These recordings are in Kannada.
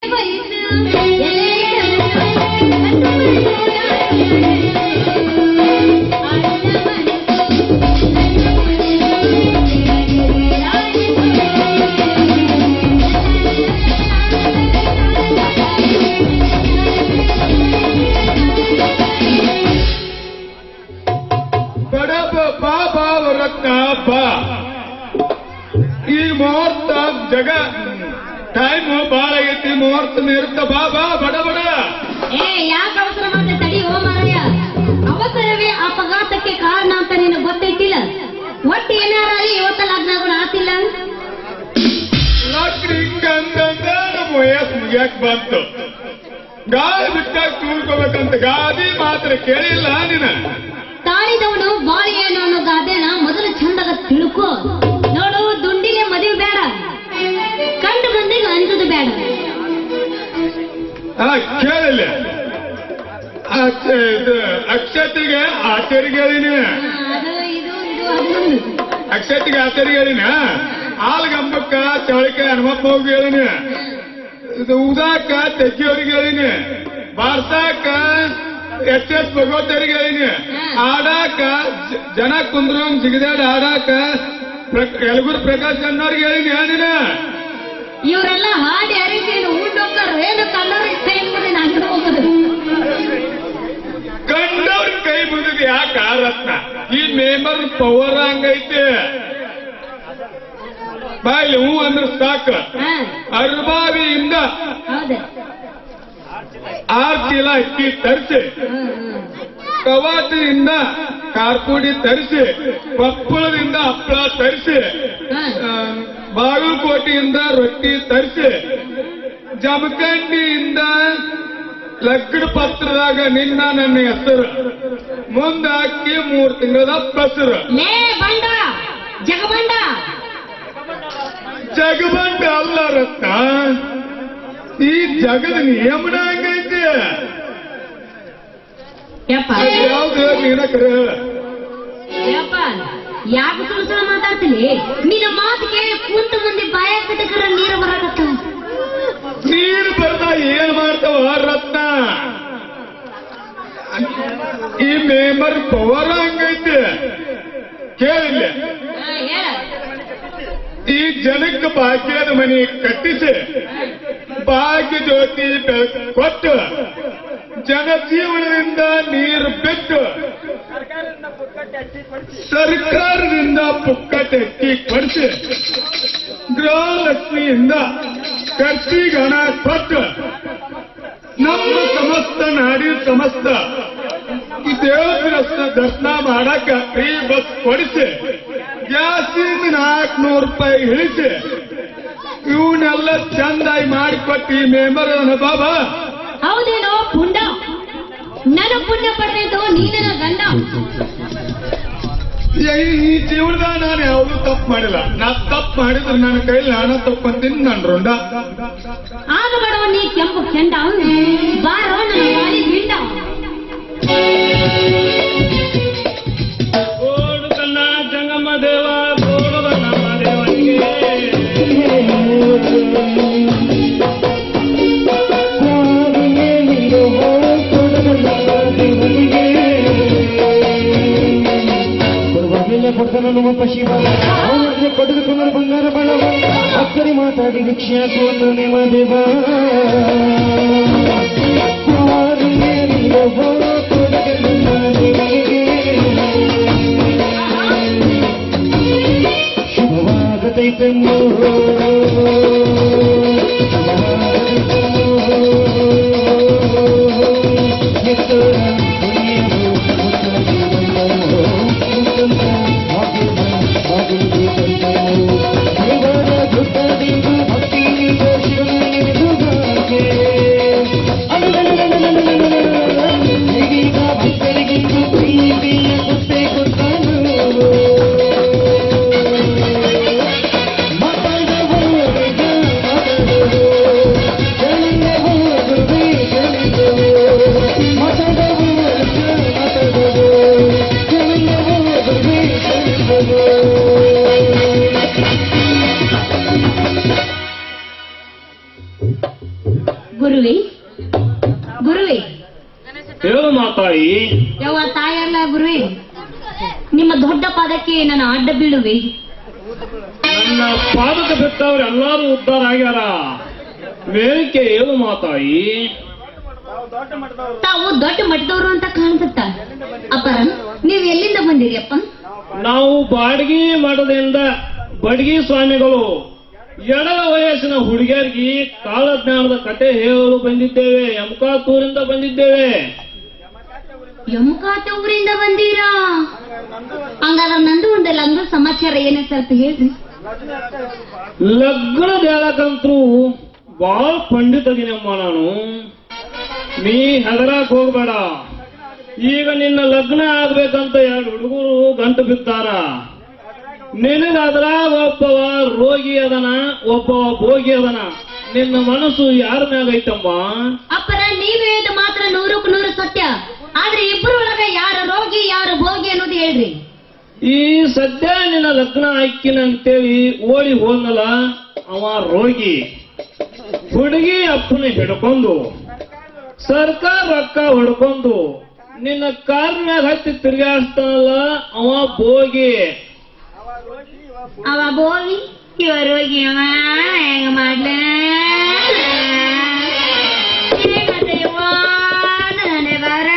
ಬಡಬ ಬಾ ಬಾ ರತ್ನ ಬಾ ಈ ಮುಹೂರ್ತ ಜಗ ಟೈಮ್ ಬಾಳ ಆಗೈತಿ ಮುಹೂರ್ತ ನಿರುತ್ತ ಬಾ ಬಾ ಬಡ ಬಡ ಏ ಯಾಕೆ ಅವಸರ ಮತ್ತೆ ತಡಿ ಓ ಮಾರಾಯ ಅವಸರವೇ ಅಪಘಾತಕ್ಕೆ ಕಾರಣ ಅಂತ ನಿನಗೆ ಗೊತ್ತೈತಿಲ್ಲ ಒಟ್ಟು ಏನಾರ ಅಲ್ಲಿ ಇವತ್ತ ಲಗ್ನಗಳು ಆತಿಲ್ಲ ಲಕ್ಷ್ಮಿ ಕಂದಂದ ನಮ್ಮ ವಯಸ್ಸು ಮುಗಿಯಕ್ ಬಂತು ಗಾಳಿ ಬಿಟ್ಟಾಗ ತೂರ್ಕೋಬೇಕಂತ ಗಾದಿ ಮಾತ್ರ ಕೇಳಿಲ್ಲ ನೀನ ತಾಳಿದವನು ಬಾಳಿ ಏನು ಅನ್ನೋ ಗಾದೆನ ಮೊದಲು ಚಂದಾಗ ತಿಳ್ಕೊ ನೋಡು ದುಂಡಿಗೆ ಮದುವೆ ಬೇಡ ಕಂಡು ಮಂದಿಗೆ ಅಂಜುದು ಬೇಡ ಆ ಕೇಳಿಲ್ಲ ಅಕ್ಷ- ಇದು ಅಕ್ಷತೆಗೆ ಆಚರಿಗೆ ಹೇಳಿನಿ ಆ, ಅದು ಇದು ಇದು ಅದು ಅಕ್ಷತೆಗೆ ಆಚರಿಗೆ ಹೇಳಿನ ಆಲ್ಗಂಬಕ್ಕ ಚವಳಿಕೆ ಹನುಮಪ್ಪ ಹೋಗಿ ಹೇಳಿನಿ ಇದು ಉದಾಕ ತೆಗ್ಗಿಯವ್ರಿಗೆ ಹೇಳಿನಿ ಬಾರ್ಸಾಕ ಎಚ್ ಎಸ್ ಭಗವತರಿಗೆ ಹೇಳಿನಿ ಆಡಾಕ ಜ- ಜನ ಕುಂದ್ರಂಗ್ ಜಿಗದಾಡ ಆಡಾಕ ಪ್ರ- ಯಲಗುರು ಪ್ರಕಾಶ್ ಅನ್ನೋರ್ಗೆ ಹೇಳಿನಿ ಹೇಳಿನ ಇವರೆಲ್ಲ ಹಾಡಿ ಅರಿಸಿ ಉಂಡೋಗ್ತಾರ ಏನು ಕಲ್ಲರ್ ಕೈ ಮುಗಿ ನಂಗೆ ಹೋಗೋದು ಕಂಡವ್ರ ಕೈ ಮುಗಿದು ಯಾಕ ರತ್ನ ಈ ಮೆಂಬರ್ ಪವರ್ ಹಂಗೈತೆ ಬಾಯ್ಲಿ ಹೂ ಅಂದ್ರೆ ಸಾಕ ಹಾ ಅರ್ಬಾವಿಯಿಂದ ಹೌದು ಆರ್ ಚೀಲ ಅಕ್ಕಿ ತರಿಸಿ ಹ್ಮ್ ಹ್ಮ್ ಕವಾಟಿಯಿಂದ ಕಾರ್ಪುಡಿ ತರಿಸಿ ಕೊಪ್ಪಳದಿಂದ ಹಪ್ಪಳ ತರಿಸಿ ಹಾ ಬಾಗಲಕೋಟೆಯಿಂದ ರೊಟ್ಟಿ ತರಿಸಿ ಜಮಖಂಡಿಯಿಂದ ಲಗ್ನ ಪತ್ರದಾಗ ನಿನ್ನ ನನ್ನ ಹೆಸರು ಮುಂದ ಅಕ್ಕಿ ಮೂರ್ ತಿಂಗಳದ ಬಸರು ಲೇ ಬಂಡ ಜಗಬಂಡ ಜಗಬಂಡ ಅಲ್ಲ ರತ್ನ ಈ ಜಗದ ನಿಯಮನ ಹಂಗೈತೆ ಯಪ್ಪ ಯಾವ್ದು ನೀನ ಕರೆ ಹೇಳ ಯಪ್ಪ ಯಾಕೆ ಸುಳ್ಳು ಸುಳ್ಳು ಮಾತಾಡ್ತೀನಿ ನಿನ್ನ ಮಾತು ಕೇಳಿ ಕುಂತ ಮಂದಿ ಬಾಯ ಕಟಕರ ನೀರು ಬರಾಕತ್ತ ನೀರು ಬರ್ದ ಏನ್ ಮಾಡ್ತಾವ ರತ್ನ ಈ ಮೆಂಬರ್ ಪವರ್ ಹಂಗೈತೆ ಕೇಳಿಲ್ಲ ಹೇಳ ಈ ಜನಕ್ಕೆ ಭಾಗ್ಯದ ಮನೆ ಕಟ್ಟಿಸಿ ಭಾಗ್ಯ ಜ್ಯೋತಿ ಬೆಳಕು ಕೊಟ್ಟು ಜನ ಜೀವನದಿಂದ ನೀರು ಬಿಟ್ಟು ಸರ್ಕಾರದಿಂದ ಪುಕ್ಕಟೆ ಅಕ್ಕಿ ಕೊಡಿಸಿ ಗೃಹಲಕ್ಷ್ಮಿಯಿಂದ ಖರ್ಚಿಗೆ ಹಣ ಕೊಟ್ಟು ನಮ್ಮ ಸಮಸ್ತ ನಾಡಿ ಸಮಸ್ತ ಈ ದೇವರ ದರ್ಶನ ಮಾಡಕ ಫ್ರೀ ಬಸ್ ಕೊಡಿಸಿ ಗ್ಯಾಸಿಂದ ನಾಲ್ಕುನೂರು ರೂಪಾಯಿ ಇಳಿಸಿ ಇವನ್ನೆಲ್ಲ ಚಂದಾಗಿ ಮಾಡಿಕೊಟ್ಟು ಈ ಮೆಂಬರ್ ಬಾಬಾ ಹೌದೇನೋ ಪುಂಡ ನನ್ನ ಪುಣ್ಯ ಪಡೆದಿದ್ದು ನೀನ ಗಂಡ ಈ ಜೀವನದಾಗ ನಾನು ಯಾವುದು ತಪ್ಪು ಮಾಡಿಲ್ಲ ನಾ ತಪ್ಪು ಮಾಡಿದ್ರೆ ನನ್ನ ಕೈಲಿ ನಾನು ತಪ್ಪಂತೀನಿ ನನ್ನ ರುಂಡ ಆಗ ಬಡವ ನೀ ಕೆಂಪು ಕೆಂಡ ಬಾರೋ ನನ್ನ ಬಾಳಿ ಗಿಂಡ ಓಡು ಕನ್ನ ಜಂಗಮ ದೇವ ಓಡುವ ನಮ್ಮ ದೇವನಿಗೆ ಕೊಡ್ತಾನ ನಮ್ಮ ಶಿವ ಅವರಿಗೆ ಕೊಡುಕೊಂಡು ಬಂಗಾರ ಬಳವ ಅಕ್ಕರಿ ಮಾತಾಡಿ ಭಿಕ್ಷೆ ಹಾಕುವುದು ನಿಮ್ಮ ದೇವ ಶುಭವಾಗತೈತೆಂದು ಭಕ್ತರಿಗಿಂತ ಪ್ರೀತಿಯ ಕೊಟ್ಟೆ ಕೊಟ್ಟಾನು ಗುರುವೆ ಗುರುವೆ ಹೇಳು ಮಾತಾಯಿ ಯವ್ವ ತಾಯಲ್ಲ ಗುರುವೆ ನಿಮ್ಮ ದೊಡ್ಡ ಪಾದಕ್ಕೆ ನಾನು ಅಡ್ಡ ಬೀಳುವೆ ನನ್ನ ಪಾದಕ ಬಿಟ್ಟವ್ರು ಎಲ್ಲಾರು ಉದ್ಧಾರ ಆಗ್ಯಾರ ಮೇಲಿಕೆ ಹೇಳು ಮಾತಾಯಿ ತಾವು ದೊಡ್ಡ ಮಟ್ಟದವರು ಅಂತ ಕಾಣಿಸುತ್ತ ಅಪ್ಪರ ನೀವ್ ಎಲ್ಲಿಂದ ಬಂದಿರಿ ಅಪ್ಪ ನಾವು ಬಾಡ್ಗಿ ಮಠದಿಂದ ಬಡ್ಗಿ ಸ್ವಾಮಿಗಳು ಎಡಲ ವಯಸ್ಸಿನ ಹುಡುಗಿಯರಿಗೆ ಕಾಲಜ್ಞಾನದ ಕತೆ ಹೇಳಲು ಬಂದಿದ್ದೇವೆ ಯಮಕಾತೂರಿಂದ ಬಂದಿದ್ದೇವೆ ಯಮಕಾತ ಊರಿಂದ ಬಂದೀರಾ ಹಂಗಾದ್ರೆ ನಂದು ಒಂದಲ್ಲ ಅಂದ್ರ ಸಮಾಚಾರ ಏನೇ ಸ್ವಲ್ಪ ಹೇಳ್ರಿ ಲಗ್ನದ ಹೇಳಕಂತ್ರು ಬಾಳ ಪಂಡಿತಗಿನಮ್ಮ ನಾನು ನೀ ಹೆದರಾಕ್ ಹೋಗ್ಬೇಡ ಈಗ ನಿನ್ನ ಲಗ್ನ ಆಗ್ಬೇಕಂತ ಎರಡು ಹುಡುಗರು ಗಂಟು ಬಿದ್ದಾರ ನಿನಗಾದ್ರಾಗ ಒಬ್ಬವ ರೋಗಿ ಅದನ ಒಬ್ಬವ ಭೋಗಿ ಅದನ ನಿನ್ನ ಮನಸ್ಸು ಯಾರ ಮ್ಯಾಗ ಐತಮ್ಮ ಅಪ್ಪರ ನೀವ್ ಹೇಳಿದ ಮಾತ್ರ ನೂರಕ್ಕೂ ನೂರು ಸತ್ಯ ಆದ್ರೆ ಇಬ್ಬರು ಒಳಗ ಯಾರ ರೋಗಿ ಯಾರು ಭೋಗಿ ಅನ್ನೋದು ಹೇಳ್ರಿ ಈ ಸದ್ಯ ನಿನ್ನ ಲಗ್ನ ಆಯ್ಕಿನ ಅಂತೇಳಿ ಓಡಿ ಹೋದ್ನಲ್ಲ ಅವ ರೋಗಿ ಹುಡುಗಿ ಅಪ್ಪನ ಹಿಡ್ಕೊಂಡು ಸರ್ಕಾರ ರೊಕ್ಕ ಹೊಡ್ಕೊಂಡು ನಿನ್ನ ಕಾರ್ ಮ್ಯಾಗ ಹತ್ತಿ ತಿರ್ಗಾಡ್ತಾನಲ್ಲ ಅವ ಬೋಗಿ ಅವ ಭೋಗಿ ಇವ ರೋಗಿ ಅವ ಹೆಂಗ ಮಾಡ್ಲ ಹೇಗದೆಯವ್ವ ನನ್ನ ಬರ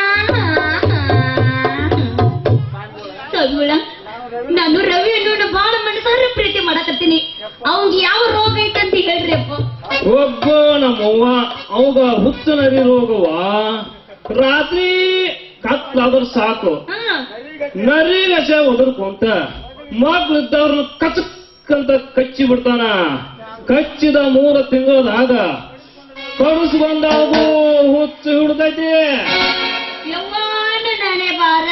ತಗುಳ ನಾನು ರವಿ ಅನ್ನೋನ ಬಾಳ ಮನಸಾರ ಪ್ರೀತಿ ಮಾಡಕತ್ತೀನಿ ಅವಂಗ ಯಾವ ರೋಗ ಐತಂತ ಹೇಳ್ರಿ ಅಪ್ಪ ಹೋಗೋ ನಮ್ಮವ್ವ ಅವಾಗ ಹುಚ್ಚು ನರಿ ರೋಗವ ರಾತ್ರಿ ಕತ್ಲಾದ್ರ ಸಾಕು ಹಾ ನರಿಗಸ ಒದರ್ಕೊಂತ ಮಗ್ಳಿದ್ದವ್ರನ್ನ ಕಚಕ್ ಅಂತ ಕಚ್ಚಿ ಬಿಡ್ತಾನ ಕಚ್ಚಿದ ಮೂರ ತಿಂಗಳದಾಗ ಕಡುಸು ಬಂದಾಗು ಹುಚ್ಚು ಹಿಡ್ದೈತಿ ಯವ್ವಾನ ನನೆ ಬಾರ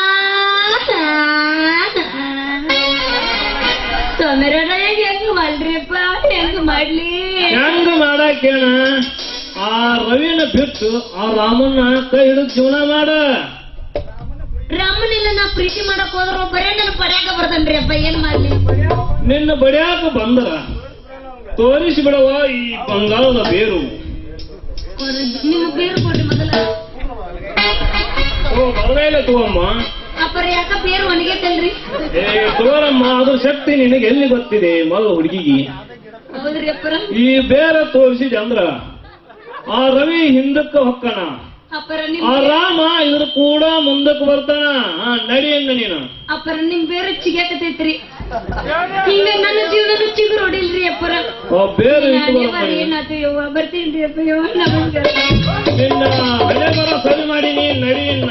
ತೊಂದರೆನ ಹೆಂಗ್ ಮಾಡ್ರಿಪ್ಪ ಹೆಂಗ್ ಮಾಡ್ಲಿ ಹೆಂಗ ಮಾಡಾಕೇಣ ಆ ರವಿನ ಬಿಟ್ಟು ಆ ರಾಮನ್ನ ಕೈ ಹಿಡಿದು ಜೀವನ ಮಾಡ ರಾಮನಿಲ್ಲ ನಾ ಪ್ರೀತಿ ಮಾಡಕ್ ಹೋದ್ರು ಬರೇ ನನ್ನ ಪಡ್ಯಾಕ ಬರ್ತಾನ್ರಿ ಅಪ್ಪ ಏನ್ ಮಾಡ್ಲಿ ನಿನ್ನ ಬಡಿಯಾಕ ಬಂದರ ತೋರಿಸಿ ಬಿಡವ ಈ ಬಂಗಾಳದ ಬೇರು ನಿಮ್ಮ ಬೇರು ಕೊಡ್ರಿ ಮೊದಲ ಓ ಬರಲೇ ತಗೋಮ್ಮ ಅಪ್ಪರ ಯಾಕ ಬೇರು ಒಣಗೈತಲ್ರಿ ಏ ತಗೋರಮ್ಮ ಅದ್ರ ಶಕ್ತಿ ನಿನಗೆ ಎಲ್ಲಿ ಗೊತ್ತಿದೆ ಮಗ ಹುಡುಗಿಗೆ ಹೌದ್ರಿ ಅಪ್ಪರ ಈ ಬೇರೆ ತೋರಿಸಿದೆ ಅಂದ್ರ ಆ ರವಿ ಹಿಂದಕ್ಕ ಹೊಕ್ಕನ ಅಪ್ಪರ ಆ ನಿಮ್ ರಾಮ ಇದ್ರ ಕೂಡ ಮುಂದಕ್ಕೆ ಬರ್ತಾನ ಆ ನಡಿಯಂಗ ನೀನು ಅಪ್ಪರ ನಿಮ್ ಬೇರೆ ಚಿಗಾಕತೈತ್ರಿ ಹಿಂಗ ನನ್ನ ಜೀವನ ಚಿಗುರು ಹೊಡಿಲ್ರಿ ಅಪ್ಪರ ಆ ಬೇರೆ ಇಟ್ಟು ನಾನೇ ಬರಪ್ಪ ಬಾರಿ ನೀನು. ಏನಾಯ್ತು ಯವ್ವ ಬರ್ತೀನಿ ಅಪ್ಪ ಯವ್ವ ನಮಸ್ಕಾರ ನಿನ್ನ ಹಳೆ ಬರ ಸರಿ ಮಾಡಿ ನೀ ನಡಿಯನ್ನ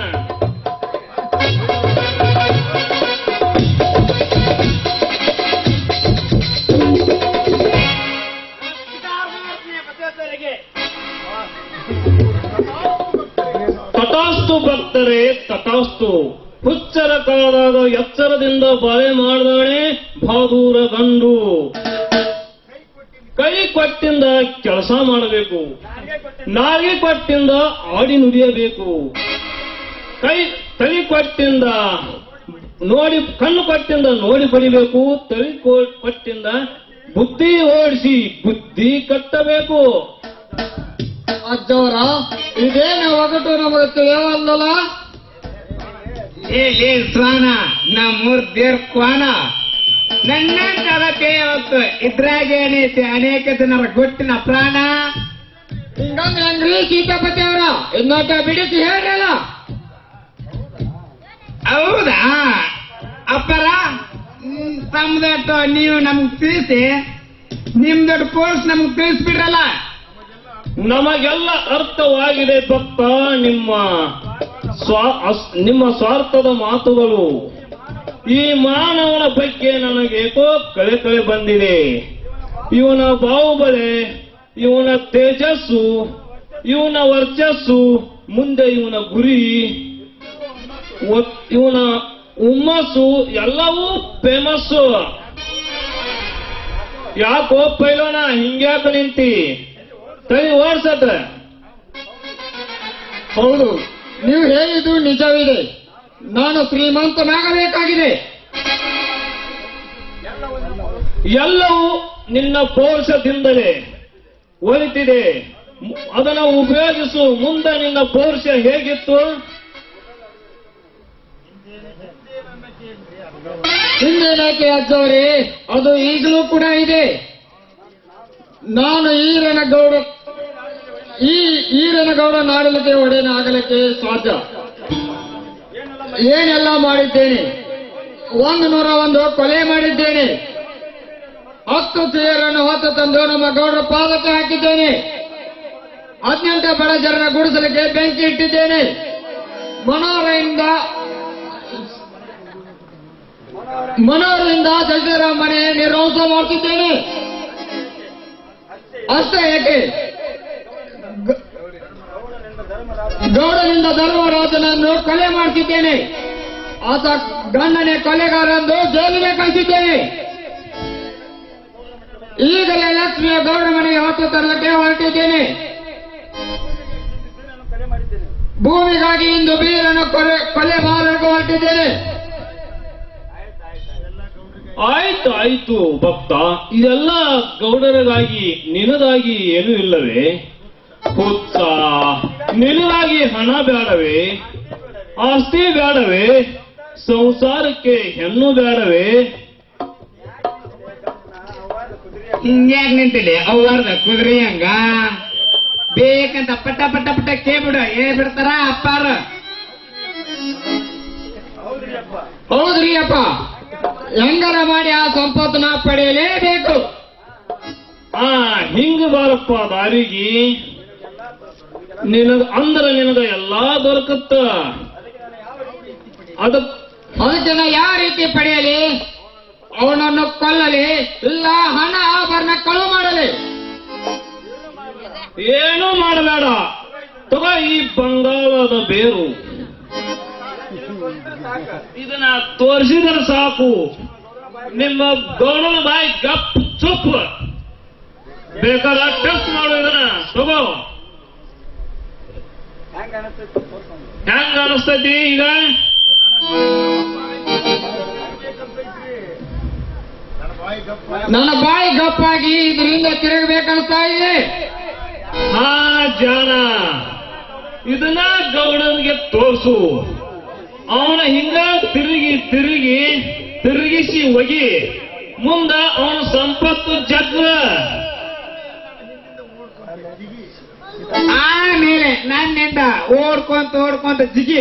ತಥಾಸ್ತು ಭಕ್ತರೇ ತಥಾಸ್ತು ಹುಚ್ಚರ ಕಾಲದಾಗ ಎಚ್ಚರದಿಂದ ಬಾಳೆ ಮಾಡಿದವನೇ ಬಹದೂರ ಗಂಡು ಕೈ ಕೊಟ್ಟಿಂದ ಕೆಲಸ ಮಾಡಬೇಕು ನಾಲಿಗೆ ಕೊಟ್ಟಿಂದ ಆಡಿ ನುಡಿಯಬೇಕು ಕೈ ತಲೆ ಕೊಟ್ಟಿಂದ ನೋಡಿ ಕಣ್ಣು ಕೊಟ್ಟಿಂದ ನೋಡಿ ಬಡಿಬೇಕು ತಲೆ ಕೊ- ಕೊಟ್ಟಿಂದ ಬುದ್ಧಿ ಓಡಿಸಿ ಬುದ್ಧಿ ಕಟ್ಟಬೇಕು ಅಜ್ಜವರ ಇದೇನು ಒಗಟು ನಮಗೆ ತಿಳಿಯವಲ್ಲಲ್ಲ ಏ ಲೇ ಸ್ವಾನ ನಮ್ಮೂರ್ ದೇವ್ರ ಕ್ವಾನ ನನ್ನ ಕಲತೆ ಅವತ್ತು ಇದ್ರಾಗೇನೈತಿ ಅನೇಕ ಜನರ ಗೊಟ್ಟಿನ ಪ್ರಾಣ ಹಿಂಗಂದ್ರೆ ಹೆಂಗ್ರಿ ಸೀತಾಪತಿ ಅವರ ಇನ್ನೊಟ್ಟ ಬಿಡಿಸಿ ಹೇಳ್ರಲ್ಲ ಹೌದಾ ಅಪ್ಪರ ಹ್ಮ್, ತಮ್ದೊಟ್ಟು ನೀವು ನಮ್ಗ್ ತಿಳಿಸಿ ನಿಮ್ದೊಟ್ಟು ಕೋರ್ಸ್ ನಮ್ಗ್ ತಿಳಿಸ್ಬಿಡ್ರಲ್ಲ ನಮಗೆಲ್ಲ ಅರ್ಥವಾಗಿದೆ ಭಕ್ತ ನಿಮ್ಮ ಸ್ವಾ ಅಸ್- ನಿಮ್ಮ ಸ್ವಾರ್ಥದ ಮಾತುಗಳು ಈ ಮಾನವನ ಬಗ್ಗೆ ನನಗೇಕೋ ಕಳೆ ಕಳೆ ಬಂದಿದೆ ಇವನ ಬಾಹುಬಲೆ ಇವನ ತೇಜಸ್ಸು ಇವನ ವರ್ಚಸ್ಸು ಮುಂದೆ ಇವನ ಗುರಿ ಒ- ಇವನ ಹುಮ್ಮಸ್ಸು ಎಲ್ಲವೂ ಫೇಮಸ್ಸು ಯಾಕೋ ಪೈಲೋನ ಹಿಂಗ್ಯಾಕ ನಿಂತಿ ತಳಿ ಓಡ್ಸತ್ತ ಹೌದು ನೀವು ಹೇಳಿದ್ದು ನಿಜವಿದೆ ನಾನು ಶ್ರೀಮಂತನಾಗಬೇಕಾಗಿದೆ ಎಲ್ಲವೂ ನಿನ್ನ ಪೌರುಷದಿಂದಲೇ ಒಲಿತಿದೆ ಅದನ್ನ ಉಪಯೋಗಿಸು ಮುಂದೆ ನಿನ್ನ ಪೌರುಷ ಹೇಗಿತ್ತು ಹಿಂದೇನಕ್ಕೆ ಅಜ್ಜವರೇ ಅದು ಈಗಲೂ ಕೂಡ ಇದೆ ನಾನು ಈರನಗೌಡ ಈ ಈರನಗೌಡ ನಾಡಲಿಕ್ಕೆ ಒಡೆಯನಾಗಲಿಕ್ಕೆ ಸಾಧ್ಯ ಏನೆಲ್ಲ ಮಾಡಿದ್ದೇನೆ ಒಂದು ನೂರ ಒಂದು ಕೊಲೆ ಮಾಡಿದ್ದೇನೆ ಹತ್ತು ಸೇರನ್ನು ಹೊತ್ತು ತಂದು ನಮ್ಮ ಗೌಡರ ಪಾದಕ್ಕೆ ಹಾಕಿದ್ದೇನೆ ಹದಿನೆಂಟು ಬಡ ಜನರ ಗುಡಿಸಲಿಕ್ಕೆ ಬೆಂಕಿ ಇಟ್ಟಿದ್ದೇನೆ ಮನೋಹರದಿಂದ ಮನೋಹರದಿಂದ ಜಗದೀರಾಮ ಮನೆ ನಿರ್ವಂಸ ಮಾಡ್ತಿದ್ದೇನೆ ಅಷ್ಟೇ ಏಕೆ ಗ- ಗೌಡನಿಂದ ಧರ್ಮರಾಜನನ್ನು ಕೊಲೆ ಮಾಡ್ತಿದ್ದೇನೆ ಆತ ಗಂಡನೇ ಕೊಲೆಗಾರ ಎಂದು ಜೈಲಿಗೆ ಕಳಿಸಿದ್ದೇನೆ ಈಗಲೇ ಲಕ್ಷ್ಮಿಯ ಗೌಡ ಮನೆಗೆ ಹೊತ್ತು ತರಲಿಕ್ಕೆ ಹೊರಟಿದ್ದೇನೆ ಭೂಮಿಗಾಗಿ ಇಂದು ಬೀರನ್ನು ಕೊಲೆ ಕೊಲೆ ಮಾಡಲಿಕ್ಕೆ ಹೊರಟಿದ್ದೇನೆ ಆಯ್ತು ಆಯ್ತು ಭಕ್ತ ಇದೆಲ್ಲ ಗೌಡರಿಗಾಗಿ ನಿನಗಾಗಿ ಏನೂ ಇಲ್ಲವೇ ಹುಚ್ಚ ನಿನಗಾಗಿ ಹಣ ಬೇಡವೇ ಆಸ್ತಿ ಬೇಡವೇ ಸಂಸಾರಕ್ಕೆ ಹೆಣ್ಣು ಬೇಡವೇ ಹಿಂಗ್ಯಾಕ್ ನಿಂತಿಲ್ಲ ಅವ್ವಾರ್ದ ಕುದುರೆ ಹಂಗ ಬೇಕಂತ ಪಟ ಪಟ ಪಟ ಕೇಳ್ಬಿಡು ಏನ್ ಬಿಡ್ತಾರ ಅಪ್ಪಾರ ಹೌದ್ರಿ ಅಪ್ಪ ಹೆಂಗಾರ ಮಾಡಿ ಆ ಸಂಪತ್ತನ್ನ ಪಡೆಯಲೇಬೇಕು ಆ ಹಿಂಗ ಬಾರಪ್ಪ ದಾರಿಗೆ ನಿನಗ ಅಂದ್ರ ನಿನಗ ಎಲ್ಲಾ ದೊರಕತ್ತ ಅದ ಅದಕ್ಕೆ ನಾ ಯಾವ ರೀತಿ ಪಡೆಯಲಿ ಅವನನ್ನು ಕೊಲ್ಲಲಿ ಇಲ್ಲ ಹಣ ಆಭರಣ ಕಳು ಮಾಡಲಿ ಏನೂ ಮಾಡಬೇಡ ತಗೋ ಈ ಬಂಗಾಳದ ಬೇರು ಇದನ್ನ ತೋರಿಸಿದ್ರೆ ಸಾಕು ನಿಮ್ಮ ಗೌಡನ ಬಾಯಿ ಗಪ್ ಚುಪ್ ಬೇಕಾದ ಟೆಸ್ಟ್ ಮಾಡು ಇದನ್ನ ತಗೋ ಹೆಂಗ ಅನಿಸ್ತೈತಿ ಈಗ ನನ್ನ ಬಾಯಿ ಗಪ್ಪಾಗಿ ಇದರಿಂದ ತಿರುಗಬೇಕನ್ಸ್ತಾ ಇದೆ ಹಾ ಜಾನ ಇದನ್ನ ಗೌಡನಿಗೆ ತೋರ್ಸು ಅವನ ಹಿಂಗ ತಿರುಗಿ ತಿರುಗಿ ತಿರುಗಿಸಿ ಒಗಿ ಮುಂದ ಅವನ ಸಂಪತ್ತು ಜಗ್ಗ ಆಮೇಲೆ ನನ್ನಿಂದ ಓಡ್ಕೊಂತ ಓಡ್ಕೊಂತ ಜಿಗಿ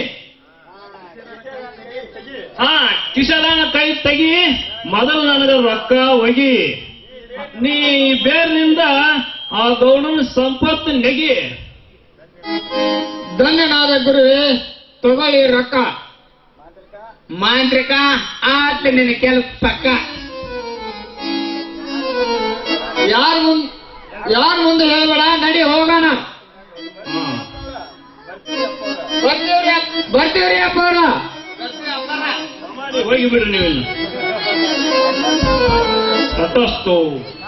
ಹಾ ಕಿಶನ ಕೈ ತೆಗಿ ಮೊದಲು ನನಗ ರೊಕ್ಕ ಒಗಿ ನೀ ಬೇರಿನಿಂದ ಆ ಗೌಡನ ಸಂಪತ್ತು ನೆಗಿ ಧನ್ಯನಾದ ಗುರುವೆ ತಗೊಳ್ಳಿ ರೊಕ್ಕ ಮಾಂತ್ರಿಕ ಆತ ನಿನ್ನ ಕೆಲಸ ಪಕ್ಕ ಯಾರ ಮುಂದ್ ಯಾರ ಮುಂದೆ ಹೇಳ್ಬೇಡ ನಡಿ ಹೋಗೋಣ ಹಾ. ಬರ್ತೀವ್ರಿ ಅಪ್ಪ- ಬರ್ತೀವ್ರಿ ಅಪ್ಪ ಅವ್ರ ಹೋಗಿ ಬಿಡ್ರಿ ನೀವಿನ್ನು ತಥಾಸ್ತು